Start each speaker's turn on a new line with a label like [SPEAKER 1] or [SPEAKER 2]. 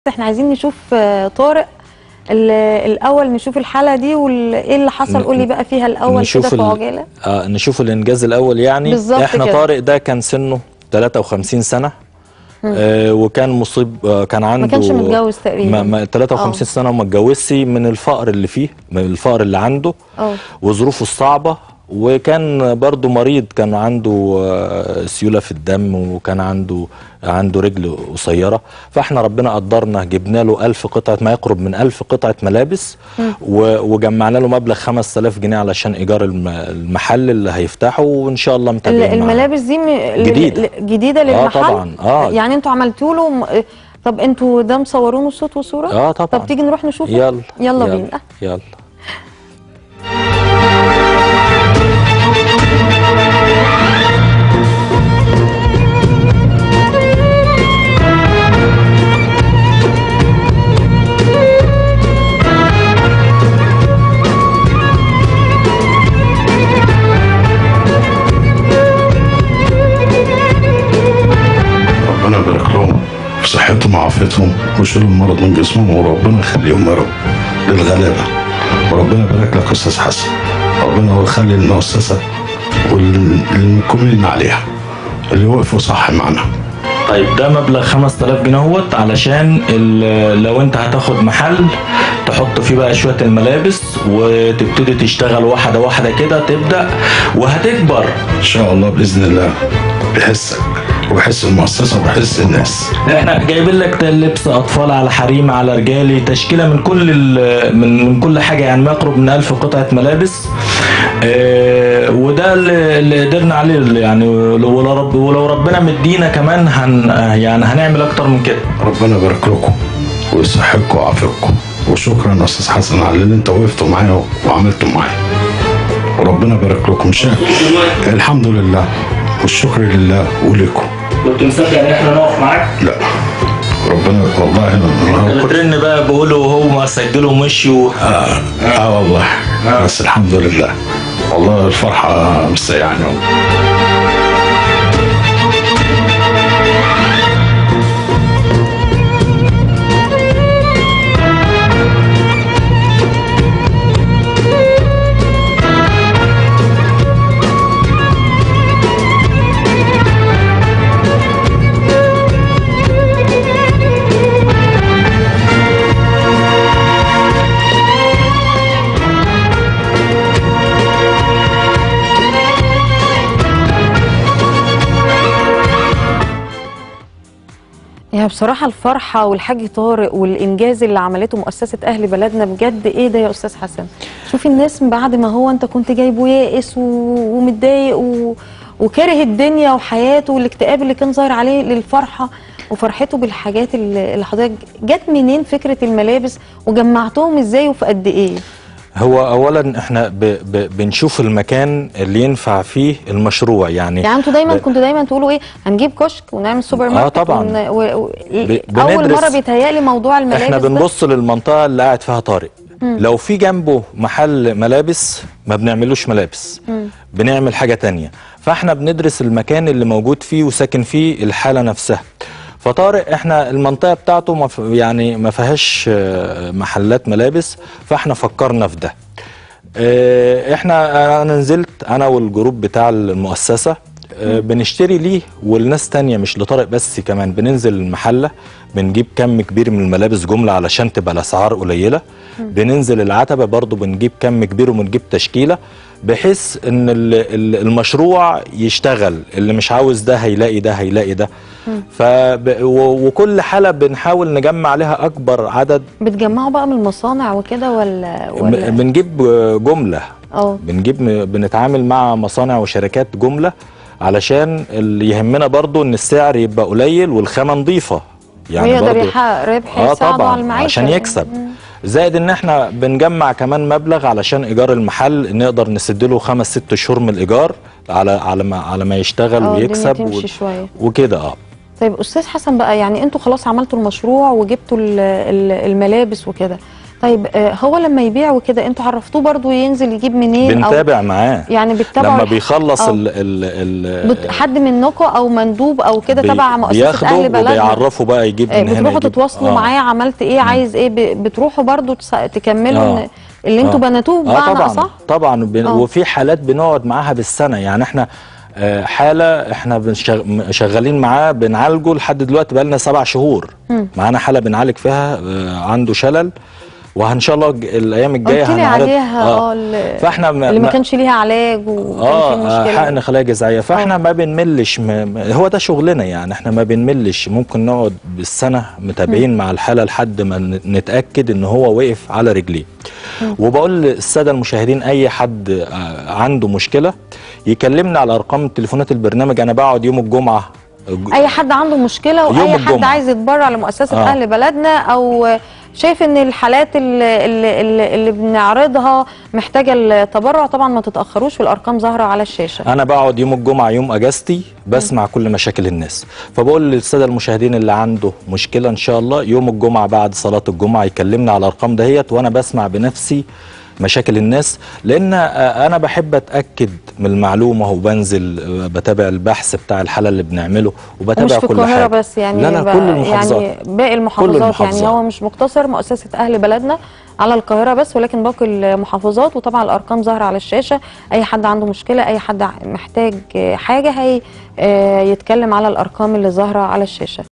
[SPEAKER 1] احنا عايزين نشوف آه، طارق ال- الاول نشوف الحاله دي وايه اللي حصل
[SPEAKER 2] ن-
[SPEAKER 1] قول لي بقى فيها الاول كده
[SPEAKER 2] نشوف
[SPEAKER 1] في
[SPEAKER 2] ال-
[SPEAKER 1] عجاله
[SPEAKER 2] آه نشوف الانجاز الاول يعني
[SPEAKER 1] بالظبط
[SPEAKER 2] احنا
[SPEAKER 1] كده.
[SPEAKER 2] طارق ده كان سنه 53 سنه آه وكان مصيب آه كان عنده
[SPEAKER 1] كانش متجوز تقريبا.
[SPEAKER 2] ما ما 53
[SPEAKER 1] آه.
[SPEAKER 2] سنه وما اتجوزش من الفقر اللي فيه من الفقر اللي عنده
[SPEAKER 1] اه
[SPEAKER 2] وظروفه الصعبه وكان برضه مريض كان عنده آه، سيوله في الدم وكان عنده عنده رجل قصيره فاحنا ربنا قدرنا جبنا له 1000 قطعه ما يقرب من 1000 قطعه ملابس و- وجمعنا له مبلغ 5000 جنيه علشان ايجار الم- المحل اللي هيفتحه وان شاء الله
[SPEAKER 1] ال-
[SPEAKER 2] متابعين معاه.
[SPEAKER 1] الملابس دي م- ل-
[SPEAKER 2] جديدة.
[SPEAKER 1] ل- جديده للمحل
[SPEAKER 2] طبعاً، آه.
[SPEAKER 1] يعني انتوا عملتوا له م- طب انتوا ده مصورونه صوت وصوره
[SPEAKER 2] اه طبعا
[SPEAKER 1] طب تيجي نروح نشوفه
[SPEAKER 2] يلا
[SPEAKER 1] يلا بينا
[SPEAKER 2] يلا
[SPEAKER 3] ربنا يبارك لهم في صحتهم وعافيتهم ويشيل المرض من جسمهم وربنا يخليهم يا رب للغلابه وربنا يبارك لك يا استاذ حسن ربنا يخلي المؤسسه والمقيمين عليها اللي وقفوا صح معانا
[SPEAKER 2] طيب ده مبلغ 5000 جنيه اهوت علشان ال- لو انت هتاخد محل تحط فيه بقى شويه الملابس وتبتدي تشتغل واحده واحده كده تبدا وهتكبر
[SPEAKER 3] ان شاء الله باذن الله بحسك وبحس المؤسسه وبحس الناس
[SPEAKER 2] احنا جايبين لك لبس اطفال على حريم على رجالي تشكيله من كل ال- من من كل حاجه يعني ما يقرب من 1000 قطعه ملابس اه وده اللي اللي قدرنا عليه اللي يعني ولو رب ولو ربنا مدينا كمان هن يعني هنعمل اكتر من كده
[SPEAKER 3] ربنا يبارك لكم ويصحكم ويعافيكم وشكرا يا استاذ حسن على اللي انت وقفتوا معايا وعملتوا معايا وربنا يبارك لكم شاء الحمد لله والشكر لله ولكم
[SPEAKER 2] كنت مصدق ان احنا نقف معاك
[SPEAKER 3] لا ربنا والله أنا-
[SPEAKER 2] بترن بقى بيقولوا هو سجلوا ومشيوا
[SPEAKER 3] اه, آه والله بس الحمد لله والله الفرحه مسيعني
[SPEAKER 1] يعني بصراحه الفرحه والحاج طارق والانجاز اللي عملته مؤسسه اهل بلدنا بجد ايه ده يا استاذ حسن شوفي الناس من بعد ما هو انت كنت جايبه يائس و- ومتضايق و... وكاره الدنيا وحياته والاكتئاب اللي كان ظاهر عليه للفرحه وفرحته بالحاجات اللي اللي حضرتك جت منين فكره الملابس وجمعتهم ازاي وفي قد ايه
[SPEAKER 2] هو اولا احنا ب ب بنشوف المكان اللي ينفع فيه المشروع يعني
[SPEAKER 1] يعني انتوا دايما
[SPEAKER 2] ب-
[SPEAKER 1] كنتوا دايما تقولوا ايه هنجيب كشك ونعمل سوبر ماركت
[SPEAKER 2] طبعاً.
[SPEAKER 1] ون... و... و...
[SPEAKER 2] ب-
[SPEAKER 1] اول
[SPEAKER 2] بندرس-
[SPEAKER 1] مره بيتهيألي موضوع الملابس
[SPEAKER 2] احنا
[SPEAKER 1] ده.
[SPEAKER 2] بنبص للمنطقه اللي قاعد فيها طارق لو في جنبه محل ملابس ما بنعملوش ملابس بنعمل حاجه تانية فاحنا بندرس المكان اللي موجود فيه وساكن فيه الحاله نفسها فطارق احنا المنطقه بتاعته ما ف- يعني ما فيهاش آه، محلات ملابس فاحنا فكرنا في ده آه، احنا انا نزلت انا والجروب بتاع المؤسسه آه، بنشتري ليه والناس تانية مش لطارق بس كمان بننزل المحله بنجيب كم كبير من الملابس جمله علشان تبقى الاسعار قليله بننزل العتبه برضو بنجيب كم كبير وبنجيب تشكيله بحيث ان ال- ال- المشروع يشتغل اللي مش عاوز ده هيلاقي ده هيلاقي ده فب... و- وكل حاله بنحاول نجمع عليها اكبر عدد
[SPEAKER 1] بتجمعوا بقى من المصانع وكده ولا
[SPEAKER 2] ب-
[SPEAKER 1] ولا
[SPEAKER 2] بنجيب جمله
[SPEAKER 1] اه
[SPEAKER 2] بنجيب بنتعامل مع مصانع وشركات جمله علشان اللي يهمنا برضو ان السعر يبقى قليل والخامه نظيفه
[SPEAKER 1] ويقدر
[SPEAKER 2] برضو-
[SPEAKER 1] يحقق ربح
[SPEAKER 2] اه
[SPEAKER 1] يساعده
[SPEAKER 2] طبعا
[SPEAKER 1] على المعيشه
[SPEAKER 2] عشان يكسب زائد ان احنا بنجمع كمان مبلغ علشان ايجار المحل نقدر نسد له خمس ست شهور من الايجار على على ما على ما يشتغل
[SPEAKER 1] اه، الدنيا
[SPEAKER 2] ويكسب
[SPEAKER 1] تمشي شوية.
[SPEAKER 2] وكده اه
[SPEAKER 1] طيب استاذ حسن بقى يعني انتوا خلاص عملتوا المشروع وجبتوا ال- ال- الملابس وكده طيب آه، هو لما يبيع وكده انتوا عرفتوه برضو ينزل يجيب منين او
[SPEAKER 2] بنتابع معاه
[SPEAKER 1] يعني بتتابعوا
[SPEAKER 2] لما
[SPEAKER 1] الح-
[SPEAKER 2] بيخلص
[SPEAKER 1] آه.
[SPEAKER 2] ال ال
[SPEAKER 1] بت-
[SPEAKER 2] ال
[SPEAKER 1] حد منكم او مندوب او كده
[SPEAKER 2] بي-
[SPEAKER 1] تبع مؤسسه
[SPEAKER 2] بياخده
[SPEAKER 1] اهل بلدنا
[SPEAKER 2] وبيعرفوا بقى يجيب
[SPEAKER 1] آه،
[SPEAKER 2] من هنا
[SPEAKER 1] بتروحوا
[SPEAKER 2] يجيب-
[SPEAKER 1] تتواصلوا
[SPEAKER 2] آه.
[SPEAKER 1] معاه عملت ايه عايز ايه ب- بتروحوا برضو تس- تكملوا
[SPEAKER 2] آه.
[SPEAKER 1] إن اللي انتوا
[SPEAKER 2] آه.
[SPEAKER 1] بنيتوه
[SPEAKER 2] اه
[SPEAKER 1] بمعنى
[SPEAKER 2] طبعا
[SPEAKER 1] اصح
[SPEAKER 2] طبعا بن...
[SPEAKER 1] آه.
[SPEAKER 2] وفي حالات بنقعد معاها بالسنه يعني احنا آه، حاله احنا بنشغ... م- شغالين معاه بنعالجه لحد دلوقتي بقى لنا سبع شهور معانا حاله بنعالج فيها آه، عنده شلل وان شاء الله الج- الايام الجايه
[SPEAKER 1] قلت لي
[SPEAKER 2] هنعرض-
[SPEAKER 1] عليها اه ال-
[SPEAKER 2] فاحنا ما...
[SPEAKER 1] اللي ما
[SPEAKER 2] ما-
[SPEAKER 1] كانش ليها علاج وكان في
[SPEAKER 2] اه
[SPEAKER 1] مشكله
[SPEAKER 2] حقن خلايا جذعيه فاحنا ما بنملش م... م- هو ده شغلنا يعني احنا ما بنملش ممكن نقعد بالسنه متابعين مع الحاله لحد ما ن- نتاكد ان هو وقف على رجليه وبقول للساده المشاهدين اي حد آه، عنده مشكله يكلمنا على ارقام تليفونات البرنامج انا بقعد يوم الجمعه
[SPEAKER 1] اي حد عنده مشكله
[SPEAKER 2] يوم
[SPEAKER 1] واي حد
[SPEAKER 2] الجمعة.
[SPEAKER 1] عايز يتبرع لمؤسسه
[SPEAKER 2] آه.
[SPEAKER 1] اهل بلدنا او شايف ان الحالات اللي, اللي, اللي, اللي بنعرضها محتاجه التبرع طبعا ما تتاخروش والارقام ظاهره على الشاشه
[SPEAKER 2] انا بقعد يوم الجمعه يوم اجازتي بسمع كل مشاكل الناس فبقول للساده المشاهدين اللي عنده مشكله ان شاء الله يوم الجمعه بعد صلاه الجمعه يكلمنا على الارقام دهيت وانا بسمع بنفسي مشاكل الناس لان آه، انا بحب اتاكد من المعلومه وبنزل آه، بتابع البحث بتاع الحاله اللي بنعمله وبتابع
[SPEAKER 1] ومش في
[SPEAKER 2] كل
[SPEAKER 1] القاهره
[SPEAKER 2] حاجه
[SPEAKER 1] بس يعني
[SPEAKER 2] لا لا
[SPEAKER 1] بقى-
[SPEAKER 2] كل المحافظات
[SPEAKER 1] يعني باقي المحافظات,
[SPEAKER 2] المحافظات.
[SPEAKER 1] يعني هو مش مقتصر مؤسسه اهل بلدنا على القاهره بس ولكن باقي المحافظات وطبعا الارقام ظاهره على الشاشه اي حد عنده مشكله اي حد محتاج حاجه هي آه، يتكلم على الارقام اللي ظاهره على الشاشه